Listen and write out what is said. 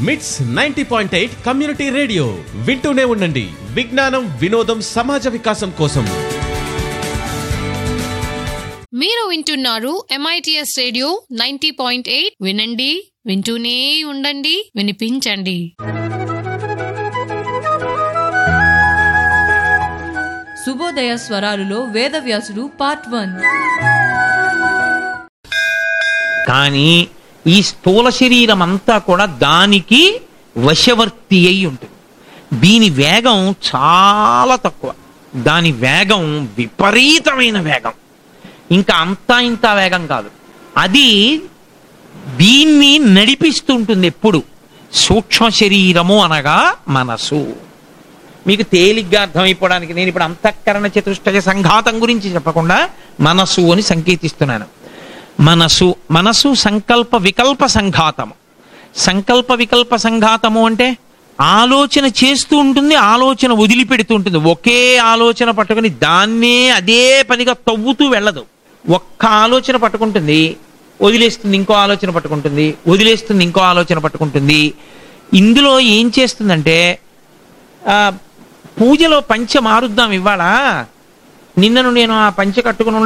మిట్స్ ninety point eight community radio వింటూనే ఉండండి విజ్ఞానం వినోదం సమాజ వికాసం కోసం మీరు వింటున్నారు MITS radio ninety point eight వినండి వింటూనే ఉండండి వినిపించండి శుభోదయ స్వరాలులో వేదవ్యాసుడు పార్ట్ వన్ కానీ ఈ స్థూల శరీరం అంతా కూడా దానికి వశవర్తి అయి ఉంటుంది దీని వేగం చాలా తక్కువ దాని వేగం విపరీతమైన వేగం ఇంకా అంతా ఇంత వేగం కాదు అది దీన్ని నడిపిస్తుంటుంది ఎప్పుడు సూక్ష్మ శరీరము అనగా మనసు మీకు తేలిగ్గా అర్థమైపోవడానికి నేను ఇప్పుడు అంతఃకరణ చతుష్టయ సంఘాతం గురించి చెప్పకుండా మనసు అని సంకేతిస్తున్నాను మనసు మనసు సంకల్ప వికల్ప సంఘాతము సంకల్ప వికల్ప సంఘాతము అంటే ఆలోచన చేస్తూ ఉంటుంది ఆలోచన వదిలిపెడుతూ ఉంటుంది ఒకే ఆలోచన పట్టుకుని దాన్నే అదే పనిగా తవ్వుతూ వెళ్ళదు ఒక్క ఆలోచన పట్టుకుంటుంది వదిలేస్తుంది ఇంకో ఆలోచన పట్టుకుంటుంది వదిలేస్తుంది ఇంకో ఆలోచన పట్టుకుంటుంది ఇందులో ఏం చేస్తుందంటే ఆ, పూజలో పంచె మారుద్దాం ఇవాళ నిన్నను నేను ఆ పంచె కట్టుకుని